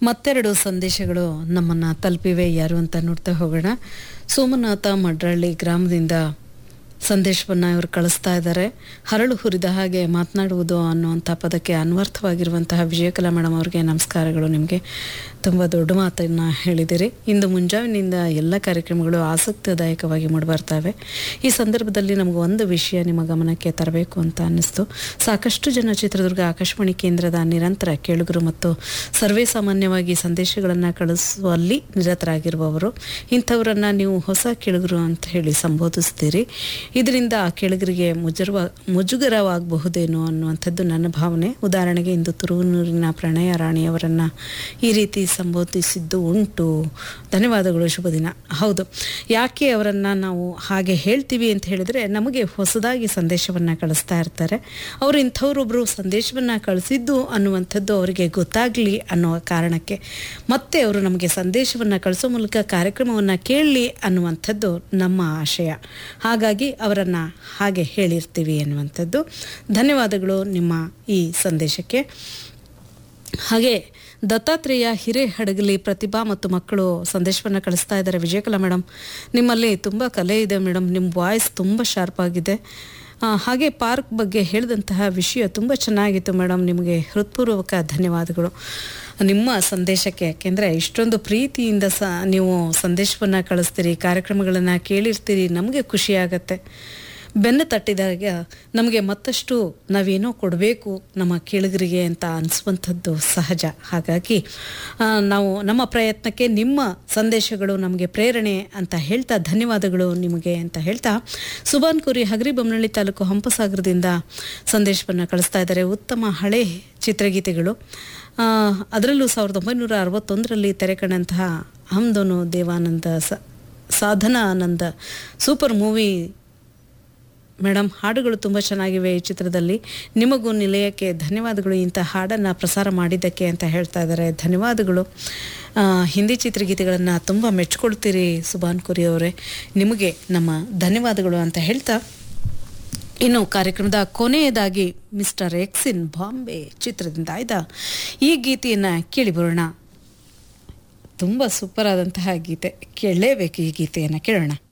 ಮತ್ತೆರಡು ಸಂದೇಶಗಳು ನಮ್ಮನ್ನು ತಲುಪಿವೆ ಯಾರು ಅಂತ ನೋಡ್ತಾ ಹೋಗೋಣ ಸೋಮನಾಥ ಮಡ್ರಳ್ಳಿ ಗ್ರಾಮದಿಂದ ಸಂದೇಶವನ್ನು ಇವರು ಕಳಿಸ್ತಾ ಇದ್ದಾರೆ ಹರಳು ಹುರಿದ ಹಾಗೆ ಮಾತನಾಡುವುದು ಅನ್ನುವಂಥ ಪದಕ್ಕೆ ಅನ್ವರ್ಥವಾಗಿರುವಂತಹ ವಿಜಯಕಲಾ ಮೇಡಮ್ ಅವರಿಗೆ ನಮಸ್ಕಾರಗಳು ನಿಮಗೆ ತುಂಬ ದೊಡ್ಡ ಮಾತನ್ನು ಹೇಳಿದಿರಿ ಇಂದು ಮುಂಜಾವಿನಿಂದ ಎಲ್ಲ ಕಾರ್ಯಕ್ರಮಗಳು ಆಸಕ್ತಿದಾಯಕವಾಗಿ ಮೂಡಿಬರ್ತವೆ ಈ ಸಂದರ್ಭದಲ್ಲಿ ನಮಗೆ ಒಂದು ವಿಷಯ ನಿಮ್ಮ ಗಮನಕ್ಕೆ ತರಬೇಕು ಅಂತ ಅನ್ನಿಸ್ತು ಸಾಕಷ್ಟು ಜನ ಚಿತ್ರದುರ್ಗ ಆಕಾಶವಾಣಿ ಕೇಂದ್ರದ ನಿರಂತರ ಕೇಳುಗರು ಮತ್ತು ಸರ್ವೇ ಸಾಮಾನ್ಯವಾಗಿ ಸಂದೇಶಗಳನ್ನು ಕಳಿಸುವಲ್ಲಿ ನಿರತರಾಗಿರುವವರು ಇಂಥವರನ್ನು ನೀವು ಹೊಸ ಕೇಳುಗರು ಅಂತ ಹೇಳಿ ಸಂಬೋಧಿಸ್ತೀರಿ ಇದರಿಂದ ಆ ಕೇಳುಗರಿಗೆ ಮುಜುರವ ಮುಜುಗರವಾಗಬಹುದೇನೋ ಅನ್ನುವಂಥದ್ದು ನನ್ನ ಭಾವನೆ ಉದಾಹರಣೆಗೆ ಇಂದು ತುರುವನೂರಿನ ಪ್ರಣಯ ರಾಣಿಯವರನ್ನು ಈ ರೀತಿ ಸಂಬೋಧಿಸಿದ್ದು ಉಂಟು ಧನ್ಯವಾದಗಳು ಶುಭ ದಿನ ಹೌದು ಯಾಕೆ ಅವರನ್ನು ನಾವು ಹಾಗೆ ಹೇಳ್ತೀವಿ ಅಂತ ಹೇಳಿದರೆ ನಮಗೆ ಹೊಸದಾಗಿ ಸಂದೇಶವನ್ನು ಕಳಿಸ್ತಾ ಇರ್ತಾರೆ ಅವರು ಇಂಥವ್ರೊಬ್ಬರು ಸಂದೇಶವನ್ನು ಕಳಿಸಿದ್ದು ಅನ್ನುವಂಥದ್ದು ಅವರಿಗೆ ಗೊತ್ತಾಗಲಿ ಅನ್ನೋ ಕಾರಣಕ್ಕೆ ಮತ್ತೆ ಅವರು ನಮಗೆ ಸಂದೇಶವನ್ನು ಕಳಿಸೋ ಮೂಲಕ ಕಾರ್ಯಕ್ರಮವನ್ನು ಕೇಳಲಿ ಅನ್ನುವಂಥದ್ದು ನಮ್ಮ ಆಶಯ ಹಾಗಾಗಿ ಅವರನ್ನು ಹಾಗೆ ಹೇಳಿರ್ತೀವಿ ಅನ್ನುವಂಥದ್ದು ಧನ್ಯವಾದಗಳು ನಿಮ್ಮ ಈ ಸಂದೇಶಕ್ಕೆ ಹಾಗೆ ದತ್ತಾತ್ರೇಯ ಹಿರೇಹಡಗಲಿ ಪ್ರತಿಭಾ ಮತ್ತು ಮಕ್ಕಳು ಸಂದೇಶವನ್ನು ಕಳಿಸ್ತಾ ಇದ್ದಾರೆ ವಿಜಯಕಲಾ ಮೇಡಮ್ ನಿಮ್ಮಲ್ಲಿ ತುಂಬ ಕಲೆ ಇದೆ ಮೇಡಮ್ ನಿಮ್ಮ ವಾಯ್ಸ್ ತುಂಬ ಶಾರ್ಪ್ ಆಗಿದೆ ಆ, ಹಾಗೆ ಪಾರ್ಕ್ ಬಗ್ಗೆ ಹೇಳಿದಂತಹ ವಿಷಯ ತುಂಬ ಚೆನ್ನಾಗಿತ್ತು ಮೇಡಮ್ ನಿಮಗೆ ಹೃತ್ಪೂರ್ವಕ ಧನ್ಯವಾದಗಳು ನಿಮ್ಮ ಸಂದೇಶಕ್ಕೆ ಯಾಕೆಂದರೆ ಇಷ್ಟೊಂದು ಪ್ರೀತಿಯಿಂದ ಸ ನೀವು ಸಂದೇಶವನ್ನು ಕಳಿಸ್ತೀರಿ ಕಾರ್ಯಕ್ರಮಗಳನ್ನು ಕೇಳಿರ್ತೀರಿ ನಮಗೆ ಖುಷಿಯಾಗತ್ತೆ ಬೆನ್ನು ತಟ್ಟಿದಾಗ ನಮಗೆ ಮತ್ತಷ್ಟು ನಾವೇನೋ ಕೊಡಬೇಕು ನಮ್ಮ ಕೇಳುಗರಿಗೆ ಅಂತ ಅನಿಸುವಂಥದ್ದು ಸಹಜ ಹಾಗಾಗಿ ಆ, ನಾವು ನಮ್ಮ ಪ್ರಯತ್ನಕ್ಕೆ ನಿಮ್ಮ ಸಂದೇಶಗಳು ನಮಗೆ ಪ್ರೇರಣೆ ಅಂತ ಹೇಳ್ತಾ ಧನ್ಯವಾದಗಳು ನಿಮಗೆ ಅಂತ ಹೇಳ್ತಾ ಸುಬಾನ್ ಕುರಿ ಹಗರಿಬೊಮ್ಮನಹಳ್ಳಿ ತಾಲೂಕು ಹಂಪಸಾಗರದಿಂದ ಸಂದೇಶವನ್ನು ಕಳಿಸ್ತಾ ಇದ್ದಾರೆ ಉತ್ತಮ ಹಳೆ ಚಿತ್ರಗೀತೆಗಳು ಆ, ಅದರಲ್ಲೂ ಸಾವಿರದ ಒಂಬೈನೂರ ಅರವತ್ತೊಂದರಲ್ಲಿ ತೆರೆ ಕಂಡಂತಹ ಹಮ್ದೋನು ದೇವಾನಂದ ಸ Sadhana Anand super movie madam ಹಾಡುಗಳು ತುಂಬ ಚೆನ್ನಾಗಿವೆ ಈ ಚಿತ್ರದಲ್ಲಿ ನಿಮಗೂ ನಿಲಯಕ್ಕೆ ಧನ್ಯವಾದಗಳು ಇಂಥ ಹಾಡನ್ನು ಪ್ರಸಾರ ಮಾಡಿದ್ದಕ್ಕೆ ಅಂತ ಹೇಳ್ತಾ ಇದ್ದಾರೆ ಧನ್ಯವಾದಗಳು ಆ, ಹಿಂದಿ ಚಿತ್ರಗೀತೆಗಳನ್ನು ತುಂಬ ಮೆಚ್ಕೊಳ್ತೀರಿ ಸುಬಾನ್ ಕುರಿ ಅವರೇ ನಿಮಗೆ ನಮ್ಮ ಧನ್ಯವಾದಗಳು ಅಂತ ಹೇಳ್ತಾ ಇನ್ನು ಕಾರ್ಯಕ್ರಮದ ಕೊನೆಯದಾಗಿ ಮಿಸ್ಟರ್ ಎಕ್ಸಿನ್ ಬಾಂಬೆ ಚಿತ್ರದಿಂದ ಆಯ್ದ ಈ ಗೀತೆಯನ್ನು ಕೇಳಿ ಬರೋಣ ತುಂಬ ಸೂಪರ್ ಆದಂತಹ ಗೀತೆ ಕೇಳಲೇಬೇಕು ಈ ಗೀತೆಯನ್ನು ಕೇಳೋಣ